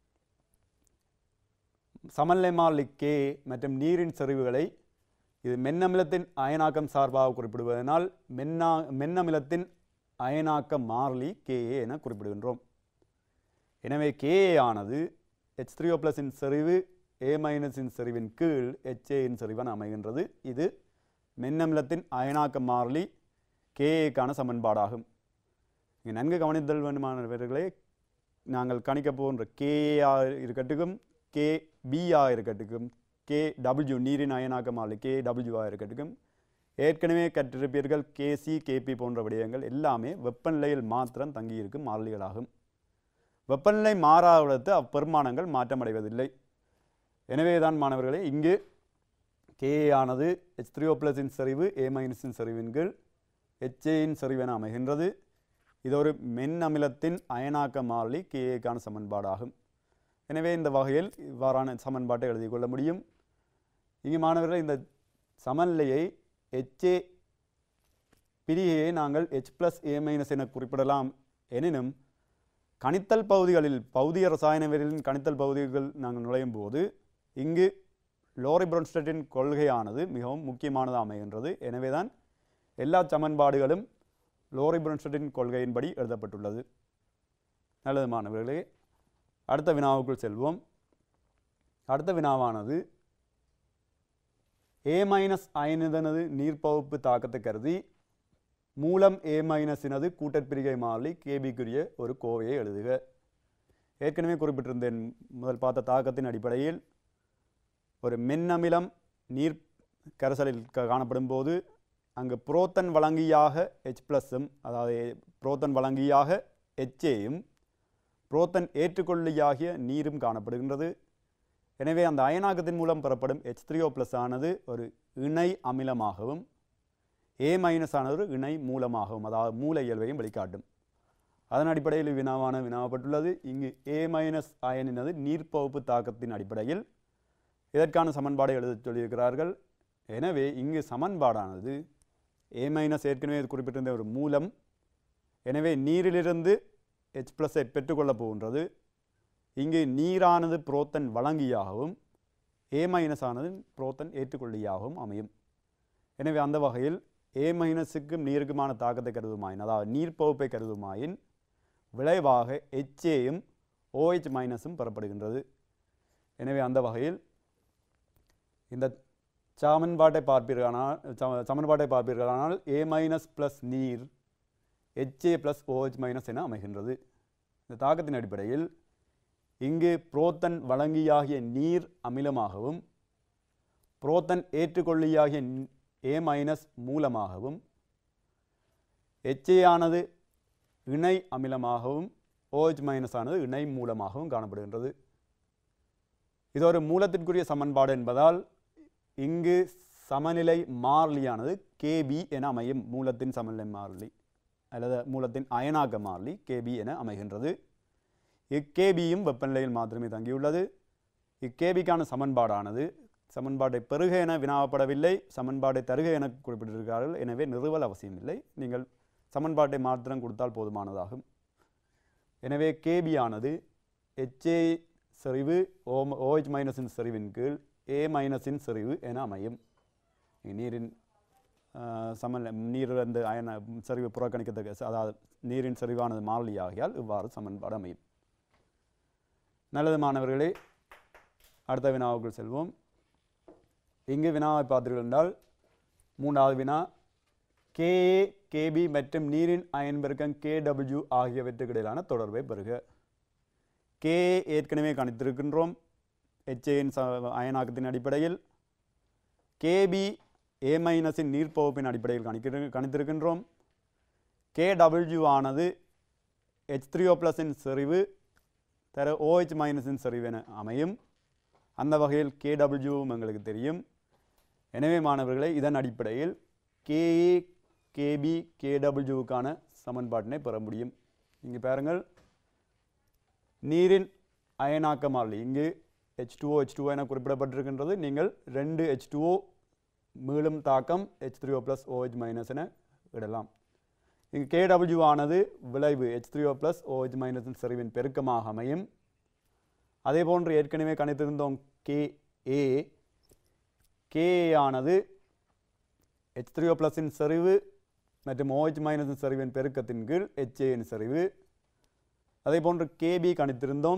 சமநிலை மாறிலி கே மற்றும் நீரின் செறிவுகளை இது மென்னமிலத்தின் அயனாக்கம் சார்பாக குறிப்பிடுவதனால் மென்னா மென்னமிலத்தின் அயனாக்க மாறிலி கேஏ என குறிப்பிடுகின்றோம் எனவே கேஏ ஆனது ஹெச் த்ரீ ஓ ப்ளஸின் செறிவு ஏ மைனஸின் செறிவின் கீழ் ஹெச்ஏயின் செறிவென அமைகின்றது இது மென்னமிலத்தின் அயனாக்க மாறிலி கேஏக்கான சமன்பாடாகும் இங்கே நன்கு கவனித்தல் வேண்டுமானவர்களே நாங்கள் கணிக்க போகின்ற கேஏ இருக்கட்டுக்கும் கே பிஆ இருக்கட்டுக்கும் கே டபிள்யூ நீரின் அயனாக்க மாறிலி கே டபிள்யூஆ இருக்கட்டுக்கும் ஏற்கனவே கற்றிருப்பீர்கள் கேசி கேபி போன்ற விடயங்கள் எல்லாமே வெப்பநிலையில் மாத்திரம் தங்கியிருக்கும் மாறிலிகளாகும் வெப்பநிலை மாறாவிடத்து அப்பெருமானங்கள் மாற்றமடைவதில்லை எனவே தான் மாணவர்களே இங்கு கே ஆனது ஹெச் த்ரீ ஓ ப்ளஸின் சரிவு ஏ மைனஸின் சரிவின் கீழ் ஹெச்ஏயின் சரிவென அமைகின்றது இது ஒரு மென் அமிலத்தின் அயனாக்க மாறிலி கேஏக்கான சமன்பாடாகும் எனவே இந்த வகையில் இவ்வாறான சமன்பாட்டை எழுதி கொள்ள முடியும் இங்கு மாணவர்கள் இந்த சமநிலையை ஹெச்ஏ பிரிகையை நாங்கள் ஹெச் ப்ளஸ் ஏ மைனஸ் என குறிப்பிடலாம் எனினும் கணித்தல் பகுதிகளில் பௌதிக ரசாயனவியலின் கணித்தல் பகுதிகள் நாங்கள் நுழையும் போது இங்கு லோரி புரன்ஸ்டட்டின் கொள்கையானது மிகவும் முக்கியமானதாக அமைகின்றது எனவேதான் எல்லா சமன்பாடுகளும் லோரி புரன்ஸ்டட்டின் கொள்கையின்படி எழுதப்பட்டுள்ளது நல்லது மாணவர்களே அடுத்த வினாவுக்குள் செல்வோம் அடுத்த வினாவானது ஏ மைனஸ் அயனிதனது நீர்ப்பகுப்பு தாக்கத்தை கருதி மூலம் ஏ மைனஸினது கூட்டற்பிரிகை மாறிலி கேபிக்குரிய ஒரு கோவையை எழுதுக ஏற்கனவே குறிப்பிட்டிருந்தேன் முதல் பார்த்த தாக்கத்தின் அடிப்படையில் ஒரு மென்னமிலம் நீர் கரைசலில் க- காணப்படும் போது அங்கு புரோத்தன் வழங்கியாக ஹெச் ப்ளஸ்ஸும் அதாவது புரோத்தன் வழங்கியாக ஹெச்ஏயும் புரோத்தன் ஏற்றுக்கொள்ளியாகிய நீரும் காணப்படுகின்றது எனவே அந்த அயனாக்கத்தின் மூலம் பெறப்படும் ஹெச் த்ரீ ப்ளஸ் ஆனது ஒரு இணை அமிலமாகவும் ஏ மைனஸ் ஆனது ஒரு இணை மூலமாகவும் அதாவது மூல இயல்பையும் வெளிக்காட்டும் அதன் அடிப்படையில் வினாவான வினாவப்பட்டுள்ளது இங்கு ஏ மைனஸ் அயனினது நீர்ப்பகுப்பு தாக்கத்தின் அடிப்படையில் இதற்கான சமன்பாடை எழுதச் சொல்லியிருக்கிறார்கள் எனவே இங்கு சமன்பாடானது ஏ மைனஸ் ஏற்கனவே குறிப்பிட்டிருந்த ஒரு மூலம் எனவே நீரிலிருந்து ஹெச் ப்ளஸை பெற்றுக்கொள்ளப் போகின்றது இங்கு நீரானது புரோத்தன் வழங்கியாகவும் ஏ மைனஸ் ஆனது புரோத்தன் ஏற்றுக்கொள்ளியாகவும் அமையும் எனவே அந்த வகையில் ஏ மைனஸுக்கும் நீருக்குமான தாக்கத்தை கருதுமாயின் அதாவது நீர்ப்பகுப்பை கருதுமாயின் விளைவாக ஹெச்ஏயும் OH மைனஸும் பெறப்படுகின்றது எனவே அந்த வகையில் இந்த சமன்பாட்டை பார்ப்பீர்களானால் சம- சமன்பாட்டை பார்ப்பீர்களானால் ஏ மைனஸ் ப்ளஸ் நீர் ஹெச்ஏ ப்ளஸ் OH மைனஸ் என அமைகின்றது இந்த தாக்கத்தின் அடிப்படையில் இங்கு புரோத்தன் வழங்கியாகிய நீர் அமிலமாகவும் புரோத்தன் ஏற்றுக்கொள்ளியாகிய ஏ மைனஸ் மூலமாகவும் HA ஆனது இணை அமிலமாகவும் OH மைனஸ் ஆனது இணை மூலமாகவும் காணப்படுகின்றது இது ஒரு மூலத்திற்குரிய சமன்பாடு என்பதால் இங்கு சமநிலை மாறிலியானது கேபி என அமையும் மூலத்தின் சமநிலை மாறிலி அல்லது மூலத்தின் அயனாக்க மாறிலி கேபி என அமைகின்றது இக்கேபியும் வெப்பநிலையில் மாத்திரமே தங்கியுள்ளது இக்கேபிக்கான சமன்பாடானது சமன்பாட்டை பெருக என வினாவப்படவில்லை சமன்பாட்டை தருக என குறிப்பிட்டிருக்கிறார்கள் எனவே நிறுவல் அவசியமில்லை நீங்கள் சமன்பாட்டை மாத்திரம் கொடுத்தால் போதுமானதாகும் எனவே கேபி ஆனது HA செறிவு ஓ OH மைனஸின் செறிவின் கீழ் ஏ மைனஸின் செறிவு என அமையும் நீரின் ஆஹ், சமநிலை நீர் வந்து அயன செறிவு புறக்கணிக்கத்தக்க ச- அதாவது நீரின் செறிவானது மாறிலியாகியால் இவ்வாறு சமன்பாடு அமையும் நல்லது மாணவர்களே அடுத்த வினாவுக்குள் செல்வோம் இங்கு வினாவை பார்த்தீர்கள் என்றால் மூன்றாவது வினா கேஏ கேபி மற்றும் நீரின் அயன் பெருக்கம் கேடபிள்யூ ஆகியவற்றுக்கு இடையிலான தொடர்பை பெறுக கேஏ ஏற்கனவே கணித்திருக்கின்றோம் ஹெச்ஏயின் ச அயனாக்கத்தின் அடிப்படையில் கேபி ஏ மைனஸின் நீர்ப்பகுப்பின் அடிப்படையில் கணிக்கிற கணித்திருக்கின்றோம் கேடபிள்யூ ஆனது ஹெச் த்ரீ ஓ ப்ளஸின் செறிவு தர ஓஹெச் மைனஸின் செறிவு என அமையும் அந்த வகையில் கேடபிள்யூவும் எங்களுக்கு தெரியும் எனவே மாணவர்களே இதன் அடிப்படையில் கேஏ கேபி கேடபிள்யூவுக்கான சமன்பாட்டினை பெற முடியும் இங்கே பாருங்கள் நீரின் அயனாக்க மாறிலி இங்கு ஹெச் டூஓ ஹெச் டூஓ என குறிப்பிடப்பட்டிருக்கின்றது நீங்கள் ரெண்டு ஹெச் டூஓ மீளும் தாக்கம் H three O plus O H minus என இடலாம் இங்கு கேடபிள்யூ ஆனது விளைவு H three O plus O H மைனஸின் செறிவின் பெருக்கமாக அமையும் அதே போன்று ஏற்கனவே கணித்திருந்தோம் கே ஏ கே ஆனது ஹெச் த்ரீ ஓ ப்ளஸின் செறிவு மற்றும் OH மைனஸின் செறிவின் பெருக்கத்தின் கீழ் HA-யின் செறிவு அதே போன்று கேபி கணித்திருந்தோம்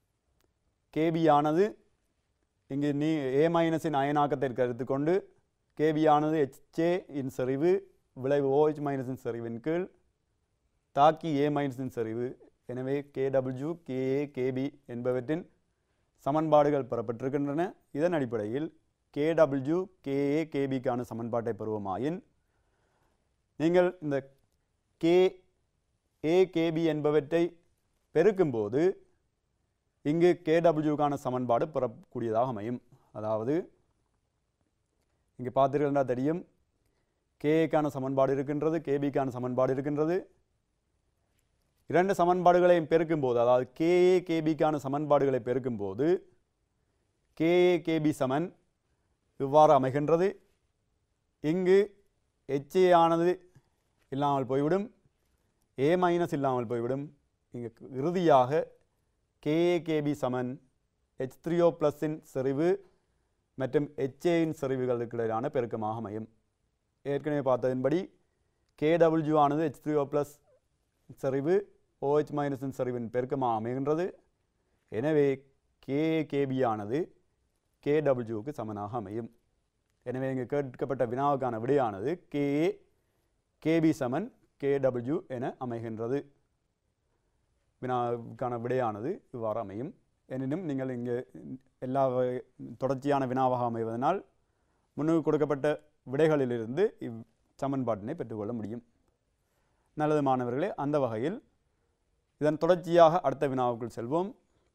கேபி ஆனது இங்கு நீ ஏ மைனஸின் அயனாக்கத்தை கருத்துக் கொண்டு கேபி ஆனது HA இன் செறிவு விளைவு OH மைனஸின் செறிவின் கீழ் தாக்கி ஏ மைனஸின் செறிவு எனவே கேடபிள்யூ கேஏ கேபி என்பவற்றின் சமன்பாடுகள் பெறப்பட்டிருக்கின்றன இதன் அடிப்படையில் கேடபிள்யூ கேஏ கேபிக்கான சமன்பாட்டை பெறுவோமாயின் நீங்கள் இந்த கே ஏ கேபி என்பவற்றை பெருக்கும்போது இங்கு கேடபிள்யூக்கான சமன்பாடு பெறக்கூடியதாக அமையும் அதாவது இங்கே பார்த்தீர்கள்னா தெரியும் கேஏக்கான சமன்பாடு இருக்கின்றது கேபிக்கான சமன்பாடு இருக்கின்றது இரண்டு சமன்பாடுகளையும் பெருக்கும்போது அதாவது கேஏ கேபிக்கான சமன்பாடுகளை பெருக்கும்போது கேஏ கேபி சமன் இவ்வாறு அமைகின்றது இங்கு HA ஆனது இல்லாமல் போய்விடும் ஏ மைனஸ் இல்லாமல் போய்விடும் இங்கு இறுதியாக கேஏ கேபி சமன் ஹெச் த்ரீஓ ப்ளஸின் செறிவு மற்றும் ஹெச்ஏயின் செறிவுகளுக்கு இடையிலான பெருக்கமாக அமையும் ஏற்கனவே பார்த்ததின்படி கேடபிள்யூ ஆனது ஹெச் த்ரீஓ ப்ளஸ் செறிவு ஓஹெச் மைனஸின் செறிவின் பெருக்கமாக அமைகின்றது எனவே கேஏ கேபி ஆனது கேடபிள்யூக்கு சமனாக அமையும் எனவே இங்கு கேட்கப்பட்ட வினாவுக்கான விடையானது கேஏ கேபி சமன் கேடபிள்யூ என அமைகின்றது வினாவுக்கான விடையானது இவ்வாறு அமையும் எனினும் நீங்கள் இங்கே எல்லா வகை- தொடர்ச்சியான வினாவாக அமைவதனால் முன்னுக்கு கொடுக்கப்பட்ட விடைகளிலிருந்து இவ் சமன்பாட்டினை பெற்றுக்கொள்ள முடியும் நல்லது மாணவர்களே அந்த வகையில் இதன் தொடர்ச்சியாக அடுத்த வினாவுக்குள் செல்வோம்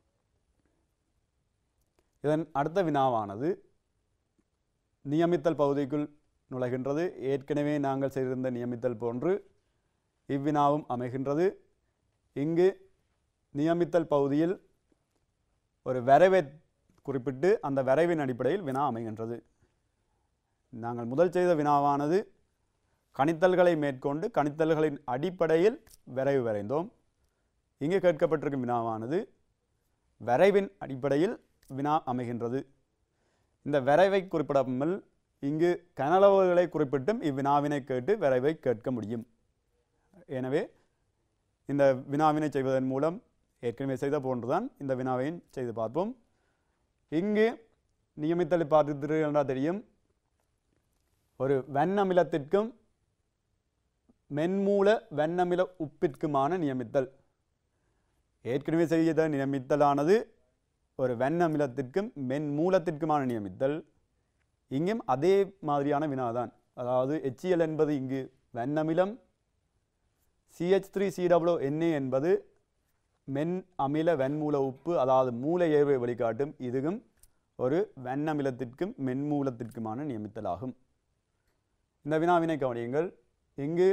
இதன் அடுத்த வினாவானது நியமித்தல் பகுதிக்குள் நுழைகின்றது ஏற்கனவே நாங்கள் செய்திருந்த நியமித்தல் போன்று இவ்வினாவும் அமைகின்றது இங்கு நியமித்தல் பகுதியில் ஒரு வரைவை குறிப்பிட்டு அந்த வரைவின் அடிப்படையில் வினா அமைகின்றது நாங்கள் முதல் செய்த வினாவானது கணித்தல்களை மேற்கொண்டு கணித்தல்களின் அடிப்படையில் வரைவு வரைந்தோம் இங்கு கேட்கப்பட்டிருக்கும் வினாவானது வரைவின் அடிப்படையில் வினா அமைகின்றது இந்த வரைவை குறிப்பிடாமல் இங்கு கனளவுகளை குறிப்பிட்டும் இவ்வினாவினை கேட்டு வரைவை கேட்க முடியும் எனவே இந்த வினாவினை செய்வதன் மூலம் ஏற்கனவே செய்த போன்றுதான் இந்த வினாவையும் செய்து பார்ப்போம் இங்கு நியமித்தலை பார்த்துருக்கிறீர்கள் என்றால் தெரியும் ஒரு வெண்ணமிலத்திற்கும் மென்மூல வெண்ணமில உப்பிற்குமான நியமித்தல் ஏற்கனவே செய்த நியமித்தலானது ஒரு வெண்ணமிலத்திற்கும் மென்மூலத்திற்குமான நியமித்தல் இங்கும் அதே மாதிரியான வினாதான் அதாவது HCl என்பது இங்கு வெண்ணமிலம் சிஹெச் த்ரீ சிடபிள்யூ என்ஏ என்பது மென் அமில வெண்மூல உப்பு அதாவது மூல ஏர்வை வழிகாட்டும் இதுவும் ஒரு வெண்ணமிலத்திற்கும் மென்மூலத்திற்குமான நியமித்தலாகும் இந்த வினாவினை கவனியுங்கள் இங்கு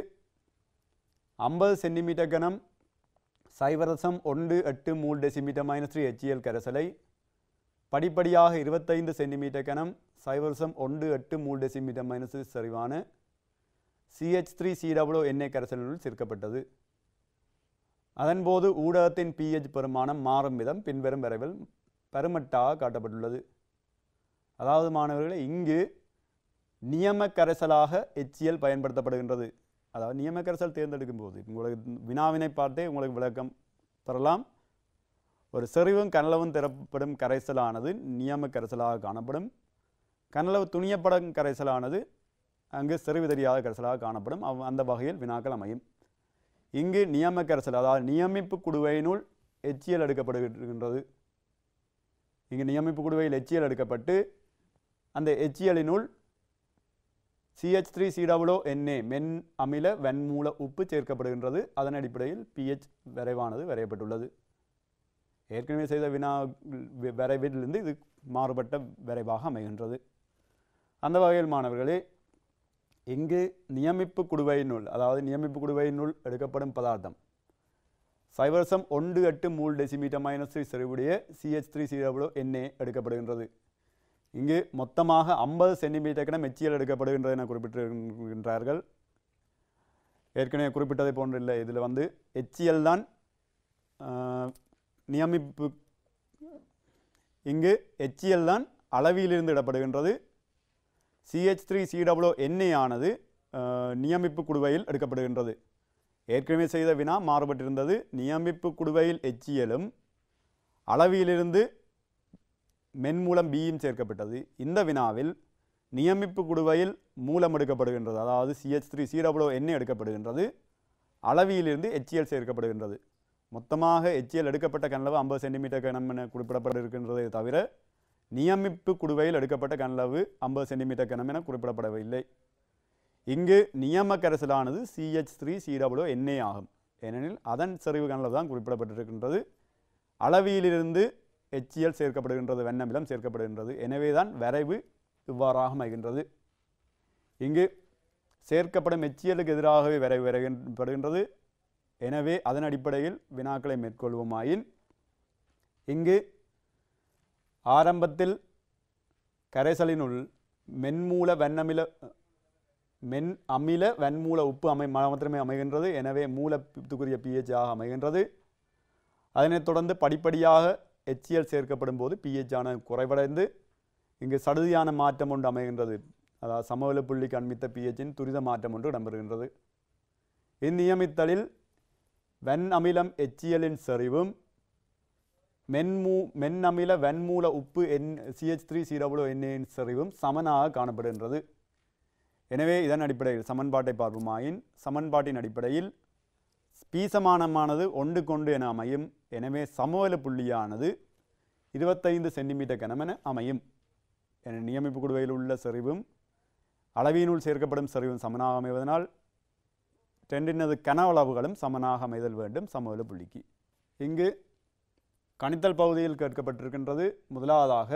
ஐம்பது சென்டிமீட்டர் கனம் சைவரசம் ஒன்று எட்டு மூணு டெசிமீட்டர் மைனஸ் த்ரீ ஹெச்இஎல் கரைசலை படிப்படியாக இருபத்தைந்து சென்டிமீட்டர் கனம் சைவரசம் ஒன்று எட்டு மூணு டெசிமீட்டர் மைனஸ் சரிவான சிஹெச் த்ரீ சிடபிள்யூ எண்ணெய் கரைசலினுள் சேர்க்கப்பட்டது அதன்போது ஊடகத்தின் பிஹெச் பெருமானம் மாறும் விதம் பின்வரும் வரைவில் பெருமட்டாக காட்டப்பட்டுள்ளது அதாவது மாணவர்களே இங்கு நியம கரைசலாக HCl பயன்படுத்தப்படுகின்றது அதாவது நியம கரைசல் தேர்ந்தெடுக்கும் போது உங்களுக்கு வினாவினை பார்த்தே உங்களுக்கு விளக்கம் பெறலாம் ஒரு செறிவும் கனலவும் திறப்படும் கரைசலானது நியம கரைசலாக காணப்படும் கனலவு துணியப்படும் கரைசலானது அங்கு செறிவு தெரியாத கரைசலாக காணப்படும் அவ் அந்த வகையில் வினாக்கள் அமையும் இங்கு நியம கரைசல் அதாவது நியமிப்பு குடுவையினுள் எச்சியல் எடுக்கப்படுகின்றது இங்கு நியமிப்பு குடுவையில் எச்சியல் எடுக்கப்பட்டு அந்த எச்சியலினுள் சிஹெச் த்ரீ சிடபிள்யூ என்ஏ மென் அமில வெண்மூல உப்பு சேர்க்கப்படுகின்றது அதன் அடிப்படையில் பிஹெச் வரைவானது வரையப்பட்டுள்ளது ஏற்கனவே செய்த வினா வி- வரைவிலிருந்து இது மாறுபட்ட வரைவாக அமைகின்றது அந்த வகையில் மாணவர்களே இங்கு நியமிப்பு குடுவையினுள் அதாவது நியமிப்பு குடுவையினுள் எடுக்கப்படும் பதார்த்தம் சைவரசம் ஒன்று எட்டு மூணு டெசிமீட்டர் மைனஸ் த்ரீ செறிவுடைய சிஹெச் த்ரீ சிடபிள்யூ என்ஏ எடுக்கப்படுகின்றது இங்கு மொத்தமாக ஐம்பது சென்டிமீட்டர் கணம் எச்சியல் எடுக்கப்படுகின்றது என குறிப்பிட்டிருக்கின்றார்கள் ஏற்கனவே குறிப்பிட்டதை போன்றில்லை இதில் வந்து எச்சியல் தான் ஆஹ், நியமிப்பு இங்கு எச்சியல் தான் அளவியிலிருந்து இடப்படுகின்றது சிஹெச் த்ரீ சிடபிள்யூ எண்ணெய் ஆனது ஆஹ், நியமிப்பு குடுவையில் எடுக்கப்படுகின்றது ஏற்கனவே செய்த வினா மாறுபட்டிருந்தது நியமிப்பு குடுவையில் எச்சியலும் அளவியிலிருந்து மென்மூலம் பியும் சேர்க்கப்பட்டது இந்த வினாவில் நியமிப்பு குடுவையில் மூலம் எடுக்கப்படுகின்றது அதாவது சிஹெச் த்ரீ சிடபிள்யூ எண்ணெய் எடுக்கப்படுகின்றது அளவியிலிருந்து எச்சிஎல் சேர்க்கப்படுகின்றது மொத்தமாக எச்சிஎல் எடுக்கப்பட்ட கனளவு ஐம்பது சென்டிமீட்டர் கனம் என குறிப்பிடப்பட்டிருக்கின்றதை தவிர நியமிப்பு குடுவையில் எடுக்கப்பட்ட கனளவு ஐம்பது சென்டிமீட்டர் கனம் என குறிப்பிடப்படவில்லை இங்கு நியம கரைசலானது சிஹெச் த்ரீ சிடபிள்யூ என்ஏ ஆகும் ஏனெனில் அதன் செறிவு கனளவு தான் குறிப்பிடப்பட்டிருக்கின்றது அளவியிலிருந்து எச்சிஎல் சேர்க்கப்படுகின்றது வெண்ணமிலம் சேர்க்கப்படுகின்றது எனவே தான் வரைவு இவ்வாறாக அமைகின்றது இங்கு சேர்க்கப்படும் எச்சியலுக்கு எதிராகவே வரைவு வரையப்படுகின்றது எனவே அதன் அடிப்படையில் வினாக்களை மேற்கொள்வோமாயின் இங்கு ஆரம்பத்தில் கரைசலினுள் மென்மூல வெண்ணமில மென் அமில வெண்மூல உப்பு அமை மாத்திரமே அமைகின்றது எனவே மூலத்துக்குரிய pH ஆக அமைகின்றது அதனைத் தொடர்ந்து படிப்படியாக எச்சிஎல் சேர்க்கப்படும் போது pH ஆனது குறைவடைந்து இங்கு சடுதியான மாற்றம் ஒன்று அமைகின்றது அதாவது சமவெளி புள்ளிக்கு அண்மித்த pH-இன் துரித மாற்றம் ஒன்று இடம்பெறுகின்றது இந்நியமித்தலில் வெண் அமிலம் எச்சிஎல்லின் செறிவும் மென்மூ மென் அமில வெண்மூல உப்பு என் சிஹெச் த்ரீ சிடபிள்யூ என்ஏன் செறிவும் சமனாக காணப்படுகின்றது எனவே இதன் அடிப்படையில் சமன்பாட்டை பார்ப்போமாயின் சமன்பாட்டின் அடிப்படையில் பீசமானமானது ஒன்று கொண்டு என அமையும் எனவே சமவெளி புள்ளியானது இருபத்தைந்து சென்டிமீட்டர் கனம் என அமையும் என நியமிப்பு குடுவையில் உள்ள செறிவும் அளவினுள் சேர்க்கப்படும் செறிவும் சமனாக அமைவதனால் ரெண்டினது கனவளவுகளும் சமனாக அமைதல் வேண்டும் சமவெளி புள்ளிக்கு இங்கு கணித்தல் பகுதியில் கேட்கப்பட்டிருக்கின்றது முதலாவதாக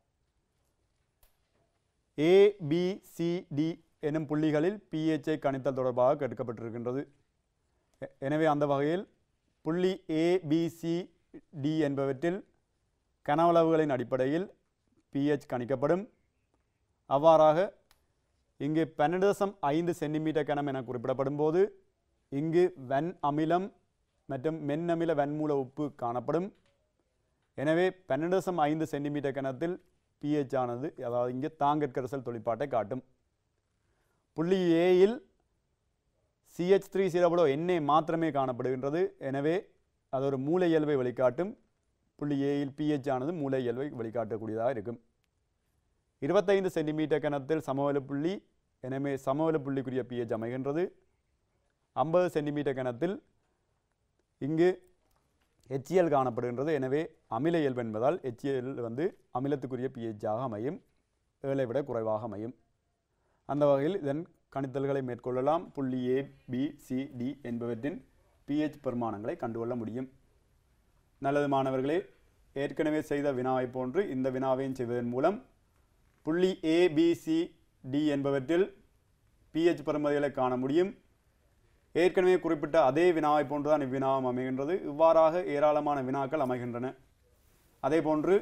ஏ பி சி டி எனும் புள்ளிகளில் பிஹெச்ஐ கணித்தல் தொடர்பாக கேட்கப்பட்டிருக்கின்றது எ- எனவே அந்த வகையில் புள்ளி ஏ பி சி டி என்பவற்றில் கனவளவுகளின் அடிப்படையில் பிஹெச் கணிக்கப்படும் அவ்வாறாக இங்கு பன்னெண்டு தசம் ஐந்து சென்டிமீட்டர் கனம் என குறிப்பிடப்படும் போது இங்கு வெண் அமிலம் மற்றும் மென் அமில வெண்மூல உப்பு காணப்படும் எனவே பன்னெண்டு தசம் ஐந்து சென்டிமீட்டர் கனத்தில் pH ஆனது அதாவது இங்கே தாங்கற்கரசல் தொழிற்பாட்டை காட்டும் புள்ளி ஏயில் சிஹெச் த்ரீ சிரபுளோ எண்ணெய் மாத்திரமே காணப்படுகின்றது எனவே அது ஒரு மூளை இயல்பை வெளிக்காட்டும் புள்ளி ஏயில் pH ஆனது மூளை இயல்பை வெளிக்காட்டக்கூடியதாக இருக்கும் இருபத்தைந்து சென்டிமீட்டர் கனத்தில் சமவெளி புள்ளி எனவே சமவெளி புள்ளிக்குரிய pH அமைகின்றது ஐம்பது சென்டிமீட்டர் கனத்தில் இங்கு எச்சிஎல் காணப்படுகின்றது எனவே அமில இயல்பு என்பதால் எச்சிஎல் வந்து அமிலத்துக்குரிய pH ஆக அமையும் ஏழை விட குறைவாக அமையும் அந்த வகையில் இதன் கணித்தல்களை மேற்கொள்ளலாம் புள்ளி ஏ பி சி டி என்பவற்றின் pH பெருமானங்களை கண்டுகொள்ள முடியும் நல்லது மாணவர்களே ஏற்கனவே செய்த வினாவை போன்று இந்த வினாவையும் செய்வதன் மூலம் புள்ளி ஏ பி சி டி என்பவற்றில் pH பெறுமதிகளை காண முடியும் ஏற்கனவே குறிப்பிட்ட அதே வினாவை போன்றுதான் இவ்வினாவும் அமைகின்றது இவ்வாறாக ஏராளமான வினாக்கள் அமைகின்றன அதேபோன்று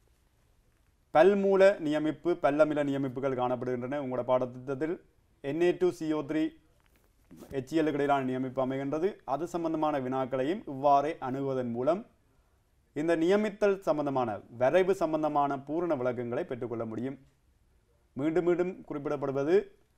பல்மூல நியமிப்பு பல்லமில நியமிப்புகள் காணப்படுகின்றன உங்களோட பாடத்திட்டத்தில் என்ஏ டூ சிஓ த்ரீ ஹெச்இஎல்லுக்கு இடையிலான நியமிப்பு அமைகின்றது அது சம்பந்தமான வினாக்களையும் இவ்வாறே அணுகுவதன் மூலம் இந்த நியமித்தல் சம்பந்தமான வரைவு சம்பந்தமான பூரண விளக்கங்களை பெற்றுக்கொள்ள முடியும் மீண்டும் மீண்டும் குறிப்பிடப்படுவது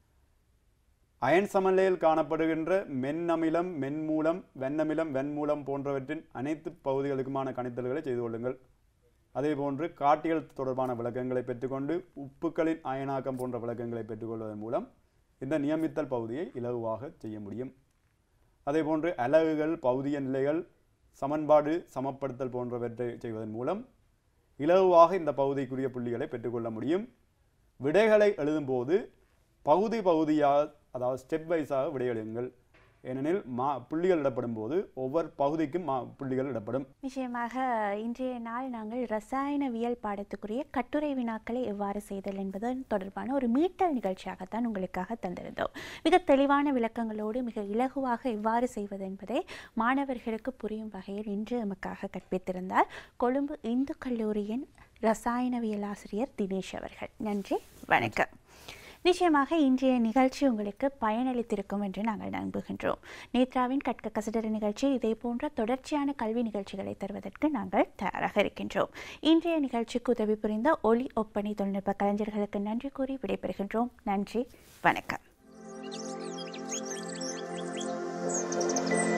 அயன் சமநிலையில் காணப்படுகின்ற மென்னமிலம் மென்மூலம் வெண்ணமிலம் வெண்மூலம் போன்றவற்றின் அனைத்து பகுதிகளுக்குமான கணித்தல்களை செய்து கொள்ளுங்கள் அதேபோன்று காட்டியல் தொடர்பான விளக்கங்களை பெற்றுக்கொண்டு உப்புக்களின் அயனாக்கம் போன்ற விளக்கங்களை பெற்றுக்கொள்வதன் மூலம் இந்த நியமித்தல் பகுதியை இலகுவாக செய்ய முடியும் அதேபோன்று அலகுகள் பகுதிய நிலைகள் சமன்பாடு சமப்படுத்தல் போன்றவற்றை செய்வதன் மூலம் இலகுவாக இந்த பகுதிக்குரிய புள்ளிகளை பெற்றுக்கொள்ள முடியும் விடைகளை எழுதும்போது பகுதி பகுதியாக அதாவது ஸ்டெப் வைஸாக விடை எழுதுங்கள் ஏனெனில் மா புள்ளிகள் இடப்படும் போது ஒவ்வொரு பகுதிக்கும் மா புள்ளிகள் இடப்படும் நிச்சயமாக இன்றைய நாள் நாங்கள் ரசாயனவியல் பாடத்துக்குரிய கட்டுரை வினாக்களை எவ்வாறு செய்தல் என்பது தொடர்பான ஒரு மீட்டல் நிகழ்ச்சியாகத்தான் உங்களுக்காக தந்திருந்தோம் மிக தெளிவான விளக்கங்களோடு மிக இலகுவாக எவ்வாறு செய்வது என்பதை மாணவர்களுக்கு புரியும் வகையில் இன்று நமக்காக கற்பித்திருந்தார் கொழும்பு இந்து கல்லூரியின் ரசாயனவியல் ஆசிரியர் தினேஷ் அவர்கள் நன்றி வணக்கம் நிச்சயமாக இன்றைய நிகழ்ச்சி உங்களுக்கு பயனளித்திருக்கும் என்று நாங்கள் நம்புகின்றோம் நேத்ராவின் கற்க கசடர நிகழ்ச்சி இதே போன்ற தொடர்ச்சியான கல்வி நிகழ்ச்சிகளை தருவதற்கு நாங்கள் தயாராக இருக்கின்றோம் இன்றைய நிகழ்ச்சிக்கு உதவி புரிந்த ஒளி ஒப்பனை தொழில்நுட்ப கலைஞர்களுக்கு நன்றி கூறி விடைபெறுகின்றோம் நன்றி வணக்கம்